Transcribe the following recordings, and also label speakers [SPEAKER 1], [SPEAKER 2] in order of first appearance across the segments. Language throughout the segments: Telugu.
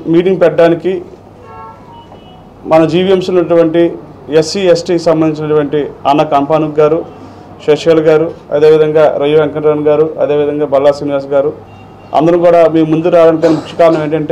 [SPEAKER 1] మీటింగ్ పెట్టడానికి మన జీవీఎంసీ ఉన్నటువంటి ఎస్సీ ఎస్టీకి సంబంధించినటువంటి అన్న కంపానుక్ గారు శశికళ గారు అదేవిధంగా రవి వెంకటరమణ గారు అదేవిధంగా బల్లా శ్రీనివాస్ గారు అందరూ కూడా మీ ముందు రావడానికి ముఖ్య కారణం ఏంటంటే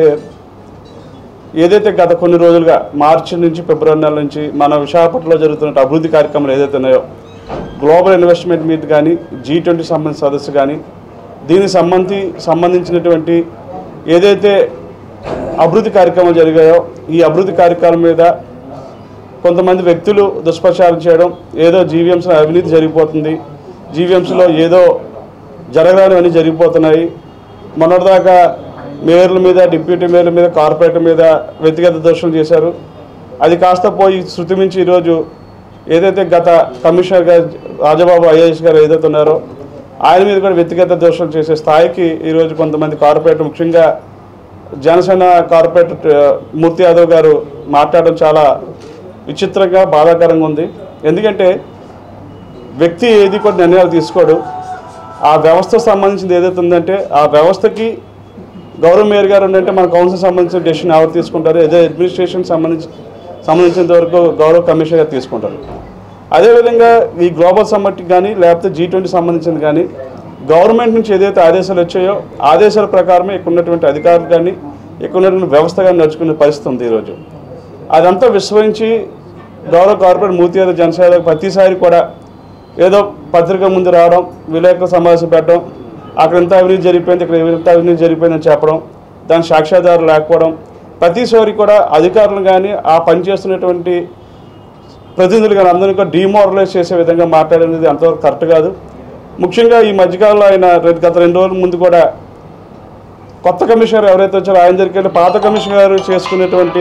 [SPEAKER 1] ఏదైతే గత కొన్ని రోజులుగా మార్చి నుంచి ఫిబ్రవరి నెల నుంచి మన విశాఖపట్నంలో జరుగుతున్న అభివృద్ధి కార్యక్రమాలు ఏదైతే ఉన్నాయో గ్లోబల్ ఇన్వెస్ట్మెంట్ మీట్ కానీ జీ ట్వంటీ సంబంధించిన సదస్సు కానీ దీనికి సంబంధి సంబంధించినటువంటి ఏదైతే అభివృద్ధి కార్యక్రమాలు జరిగాయో ఈ అభివృద్ధి కార్యక్రమం మీద కొంతమంది వ్యక్తులు దుష్ప్రచారం చేయడం ఏదో జీవీఎంసీలో అవినీతి జరిగిపోతుంది జీవీఎంసీలో ఏదో జరగరానివన్నీ జరిగిపోతున్నాయి మొన్నటిదాకా మేయర్ల మీద డిప్యూటీ మేయర్ల మీద కార్పొరేటర్ మీద వ్యక్తిగత దోషం చేశారు అది కాస్త పోయి శృతి మించి ఈరోజు ఏదైతే గత కమిషనర్ గారు రాజబాబు ఐఏఎస్ గారు ఏదైతే ఉన్నారో ఆయన మీద కూడా వ్యక్తిగత దోషం చేసే స్థాయికి ఈరోజు కొంతమంది కార్పొరేటర్ ముఖ్యంగా జనసేన కార్పొరేటర్ ఆ, మూర్తి యాదవ్ గారు మాట్లాడడం చాలా విచిత్రంగా బాధాకరంగా ఉంది ఎందుకంటే వ్యక్తి ఏది కూడా నిర్ణయాలు తీసుకోడు ఆ వ్యవస్థకు సంబంధించింది ఏదైతే ఉందంటే ఆ వ్యవస్థకి గౌరవ మేయర్ గారు ఉందంటే మన కౌన్సిల్ సంబంధించిన డెసిషన్ ఎవరు తీసుకుంటారు ఏదో అడ్మినిస్ట్రేషన్ సంబంధించి సంబంధించినంత వరకు గౌరవ కమిషనర్ గారు తీసుకుంటారు అదేవిధంగా ఈ గ్లోబల్ సమ్మట్కి కానీ లేకపోతే జీ ట్వంటీ సంబంధించింది కానీ గవర్నమెంట్ నుంచి ఏదైతే ఆదేశాలు వచ్చాయో ఆదేశాల ప్రకారమే ఇక్కడ ఉన్నటువంటి అధికారులు కానీ ఇక్కడ ఉన్నటువంటి వ్యవస్థ కానీ నడుచుకునే పరిస్థితి ఉంది ఈరోజు అదంతా విశ్వసించి గౌరవ కార్పొరేట్ మూర్తి యాదవ్ జనసేన ప్రతిసారి కూడా ఏదో పత్రిక ముందు రావడం విలేకరుల సమావేశం పెట్టడం అక్కడ ఎంత అవినీతి జరిగిపోయింది ఇక్కడ ఎంత అవినీతి జరిగిపోయిందని చెప్పడం దాని సాక్ష్యాధారం లేకపోవడం ప్రతిసారి కూడా అధికారులు కానీ ఆ పనిచేస్తున్నటువంటి ప్రతినిధులు కానీ అందరినీ కూడా డిమోరలైజ్ చేసే విధంగా మాట్లాడేది అంతవరకు కరెక్ట్ కాదు ముఖ్యంగా ఈ మధ్యకాలంలో ఆయన రెండు- గత రెండు రోజుల ముందు కూడా కొత్త కమిషనర్ ఎవరైతే వచ్చారో ఆయన దగ్గరికి వెళ్ళి పాత కమిషనర్ గారు చేసుకునేటువంటి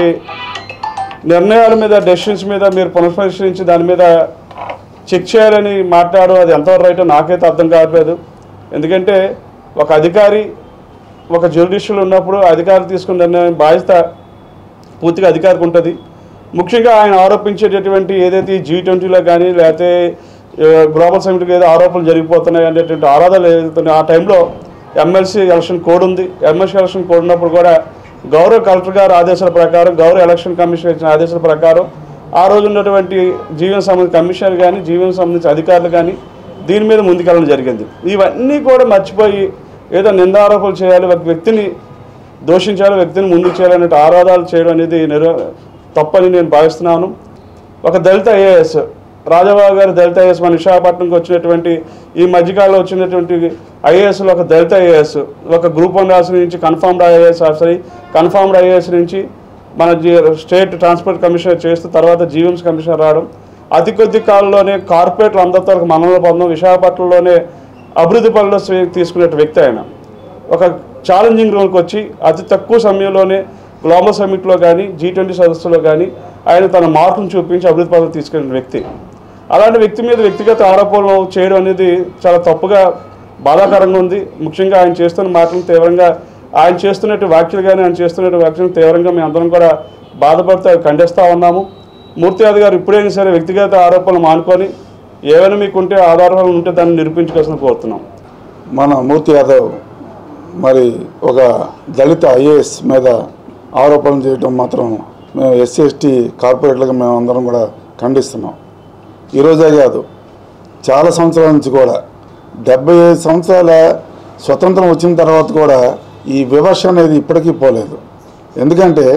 [SPEAKER 1] నిర్ణయాల మీద డెసిషన్స్ మీద మీరు పునఃపరిశీలించి దాని మీద చెక్ చేయాలని మాట్లాడు అది ఎంతవరకు రైటో నాకైతే అర్థం కావట్లేదు ఎందుకంటే ఒక అధికారి ఒక జ్యుడిషియల్ ఉన్నప్పుడు అధికారి తీసుకున్న నిర్ణయం బాధ్యత పూర్తిగా అధికారికి ఉంటుంది ముఖ్యంగా ఆయన ఆరోపించేటటువంటి ఏదైతే జీ ట్వంటీలో కానీ లేకపోతే ఆ, గ్లోబల్ సమిట్కి ఏదో ఆరోపణలు జరిగిపోతున్నాయి అనేటువంటి ఆరాధనలు ఏదైతే ఉన్నాయో, ఆ టైంలో ఎమ్మెల్సీ ఎలక్షన్ కోడ్ ఉంది ఎమ్మెల్సీ ఎలక్షన్ కోడ్ ఉన్నప్పుడు కూడా గౌరవ కలెక్టర్ గారు ఆదేశాల ప్రకారం గౌరవ ఎలక్షన్ కమిషన్ ఇచ్చిన ఆదేశాల ప్రకారం ఆ రోజు ఉన్నటువంటి జీవన సంబంధించిన కమిషనర్ కానీ జీవన సంబంధించిన అధికారులు కానీ దీని మీద ముందుకెళ్ళడం జరిగింది ఇవన్నీ కూడా మర్చిపోయి ఏదో నిందారోపణలు చేయాలి ఒక వ్యక్తిని దోషించాలి వ్యక్తిని ముందుకు చేయాలనే ఆరాధాలు చేయడం అనేది నిర తప్పని నేను భావిస్తున్నాను ఒక దళిత ఐఏఎస్ రాజబాబు గారు దళిత ఐఏఎస్ మన విశాఖపట్నంకి వచ్చినటువంటి ఈ మధ్యకాలంలో వచ్చినటువంటి ఐఏఎస్లో ఒక దళిత ఐఏఎస్ ఒక గ్రూప్ వన్ రాసి నుంచి confirmed IAS officer confirmed IAS నుంచి మన జీ- స్టేట్ ట్రాన్స్పోర్ట్ కమిషనర్ చేస్తూ తర్వాత జీవన్స్ కమిషనర్ రావడం అతి కొద్ది కాలంలోనే కార్పొరేట్లు అందరితో ఒక మనలో పొందడం విశాఖపట్నంలోనే అభివృద్ధి పనులు స్వీ- తీసుకునే వ్యక్తి ఆయన ఒక ఛాలెంజింగ్ రోల్కి వచ్చి అతి తక్కువ సమయంలోనే గ్లోబల్ సమిట్లో కానీ జీ ట్వంటీ సదస్సులో కానీ ఆయన తన మార్కును చూపించి అభివృద్ధి పనులు తీసుకెళ్ళిన వ్యక్తి అలాంటి వ్యక్తి మీద వ్యక్తిగత ఆరోపణలు చేయడం అనేది చాలా తప్పుగా బాధాకరంగా ఉంది ముఖ్యంగా ఆయన చేస్తున్న మాటలను తీవ్రంగా ఆయన చేస్తున్నట్టు వ్యాఖ్యలు కానీ ఆయన చేస్తున్నట్టు వ్యాఖ్యలు తీవ్రంగా మేము అందరం కూడా బాధపడుతూ అవి ఖండిస్తూ ఉన్నాము మూర్తి యాదవ్ గారు ఇప్పుడైనా సరే వ్యక్తిగత ఆరోపణలు మానుకొని ఏమైనా మీకుంటే ఆధారాలు ఉంటే దాన్ని నిరూపించుకోవాల్సిన కోరుతున్నాం
[SPEAKER 2] మన మూర్తి యాదవ్ మరి ఒక దళిత ఐఏఎస్ మీద ఆరోపణలు చేయడం మాత్రం మేము ఎస్సీ ఎస్టీ కార్పొరేట్లుగా మేము అందరం కూడా ఖండిస్తున్నాం ఈరోజే కాదు చాలా సంవత్సరాల నుంచి కూడా డెబ్బై ఐదు సంవత్సరాల స్వతంత్రం వచ్చిన తర్వాత కూడా ఈ వివక్ష అనేది ఇప్పటికీ పోలేదు ఎందుకంటే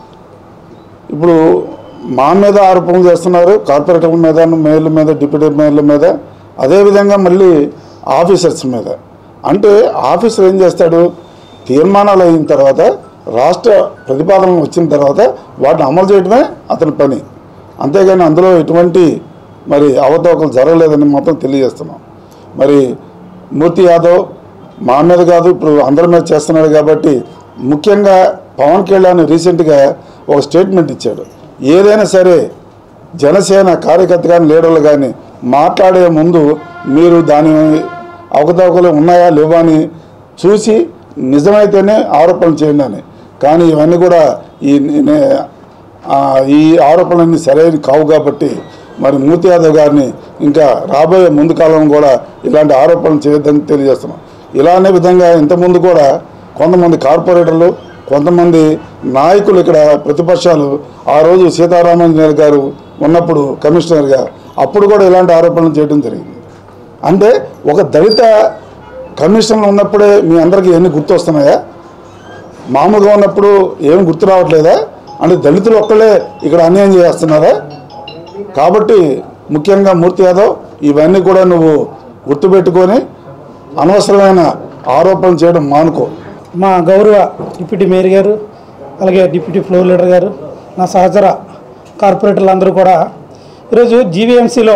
[SPEAKER 2] ఇప్పుడు మా మీద ఆరోపణలు చేస్తున్నారు కార్పొరేటర్ల మీద మేయర్ల మీద డిప్యూటీ మేయర్ల మీద అదేవిధంగా మళ్ళీ ఆఫీసర్స్ మీద అంటే ఆఫీసర్ ఏం చేస్తాడు తీర్మానాలు అయిన తర్వాత రాష్ట్ర ప్రతిపాదనలు వచ్చిన తర్వాత వాటిని అమలు చేయడమే అతని పని అంతేగాని అందులో ఎటువంటి మరి అవతవకలు జరగలేదని మాత్రం తెలియజేస్తున్నాం మరి మూర్తి యాదవ్ మా మీద కాదు ఇప్పుడు అందరి మీద చేస్తున్నాడు కాబట్టి ముఖ్యంగా పవన్ కళ్యాణ్ రీసెంట్గా ఒక స్టేట్మెంట్ ఇచ్చాడు ఏదైనా సరే జనసేన కార్యకర్త కానీ లీడర్లు కానీ మాట్లాడే ముందు మీరు దాని అవకతవకలు ఉన్నాయా లేవా అని చూసి నిజమైతేనే ఆరోపణలు చేయండి అని కానీ ఇవన్నీ కూడా ఈ నే- ఆ, ఈ ఆరోపణలన్నీ సరైన కావు కాబట్టి మరి మూర్తి యాదవ్ గారిని ఇంకా రాబోయే ముందు కాలం కూడా ఇలాంటి ఆరోపణలు చేయొద్దని తెలియజేస్తున్నాం ఇలానే విధంగా ఇంతకుముందు కూడా కొంతమంది కార్పొరేటర్లు కొంతమంది నాయకులు ఇక్కడ ప్రతిపక్షాలు ఆ రోజు సీతారామాంజనేయులు గారు ఉన్నప్పుడు కమిషనర్గా అప్పుడు కూడా ఇలాంటి ఆరోపణలు చేయడం జరిగింది అంటే ఒక దళిత కమిషన్లో ఉన్నప్పుడే మీ అందరికీ ఎన్ని గుర్తొస్తున్నాయా మామూలుగా ఉన్నప్పుడు ఏం గుర్తు రావట్లేదా అంటే దళితులు ఒక్కళ్ళే ఇక్కడ అన్యాయం చేస్తున్నారా కాబట్టి ముఖ్యంగా మూర్తి యాదవ్ ఇవన్నీ కూడా నువ్వు గుర్తుపెట్టుకొని అనవసరమైన ఆరోపణలు చేయడం మానుకో
[SPEAKER 3] మా గౌరవ డిప్యూటీ మేయర్ గారు అలాగే డిప్యూటీ ఫ్లోర్ లీడర్ గారు నా సహచర కార్పొరేటర్లు అందరూ కూడా ఈరోజు జీవీఎంసీలో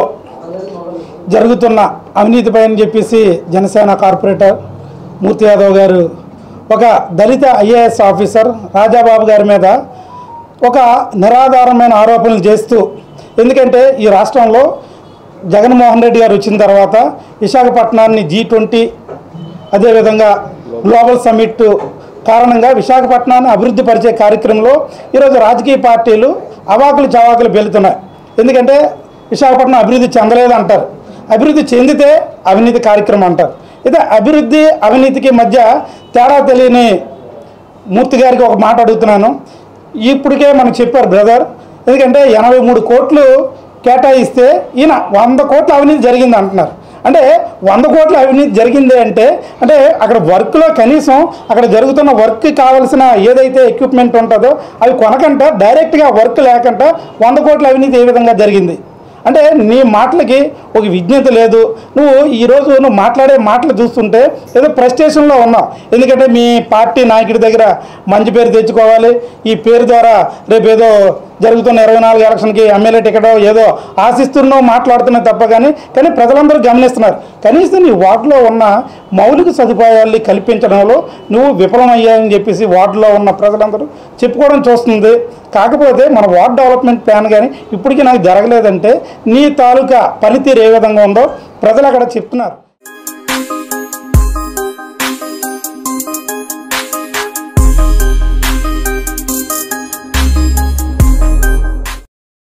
[SPEAKER 3] జరుగుతున్న అవినీతిపై అని చెప్పేసి జనసేన కార్పొరేటర్ మూర్తి యాదవ్ గారు ఒక దళిత ఐఏఎస్ ఆఫీసర్ రాజాబాబు గారి మీద ఒక నిరాధారమైన ఆరోపణలు చేస్తూ ఎందుకంటే ఈ రాష్ట్రంలో జగన్మోహన్ రెడ్డి గారు వచ్చిన తర్వాత విశాఖపట్నాన్ని జీ ట్వంటీ అదేవిధంగా గ్లోబల్ సమ్మిట్ కారణంగా విశాఖపట్నాన్ని అభివృద్ధి పరిచే కార్యక్రమంలో ఈరోజు రాజకీయ పార్టీలు అవాకులు చవాకులు వెళుతున్నాయి ఎందుకంటే విశాఖపట్నం అభివృద్ధి చెందలేదు అంటారు అభివృద్ధి చెందితే అవినీతి కార్యక్రమం అంటారు అయితే అభివృద్ధి అవినీతికి మధ్య తేడా తెలియని మూర్తి గారికి ఒక మాట అడుగుతున్నాను ఇప్పటికే మనకు చెప్పారు బ్రదర్ ఎందుకంటే ఎనభై మూడు కోట్లు కేటాయిస్తే ఈయన వంద కోట్ల అవినీతి జరిగింది అంటున్నారు అంటే వంద కోట్ల అవినీతి జరిగింది అంటే అంటే అక్కడ వర్క్లో కనీసం అక్కడ జరుగుతున్న వర్క్కి కావాల్సిన ఏదైతే ఎక్విప్మెంట్ ఉంటుందో అవి కొనకంట డైరెక్ట్గా వర్క్ లేకుండా వంద కోట్ల అవినీతి ఏ విధంగా జరిగింది అంటే నీ మాటలకి ఒక విజ్ఞత లేదు నువ్వు ఈరోజు నువ్వు మాట్లాడే మాటలు చూస్తుంటే ఏదో ప్రెస్టేషన్లో ఉన్నావు ఎందుకంటే మీ పార్టీ నాయకుడి దగ్గర మంచి పేరు తెచ్చుకోవాలి ఈ పేరు ద్వారా రేపు ఏదో జరుగుతున్న ఇరవై నాలుగు ఎలక్షన్కి ఎమ్మెల్యే టికెట్ ఏదో ఆశిస్తున్నావు మాట్లాడుతున్నావు తప్ప కానీ కానీ ప్రజలందరూ గమనిస్తున్నారు కనీసం నీ వార్డులో ఉన్న మౌలిక సదుపాయాల్ని కల్పించడంలో నువ్వు విఫలమయ్యాయని చెప్పేసి వార్డులో ఉన్న ప్రజలందరూ చెప్పుకోవడం చూస్తుంది కాకపోతే మన వార్డ్ డెవలప్మెంట్ ప్లాన్ కానీ ఇప్పటికీ నాకు జరగలేదంటే నీ తాలూకా పనితీరు ఏ విధంగా ఉందో ప్రజలు అక్కడ చెప్తున్నారు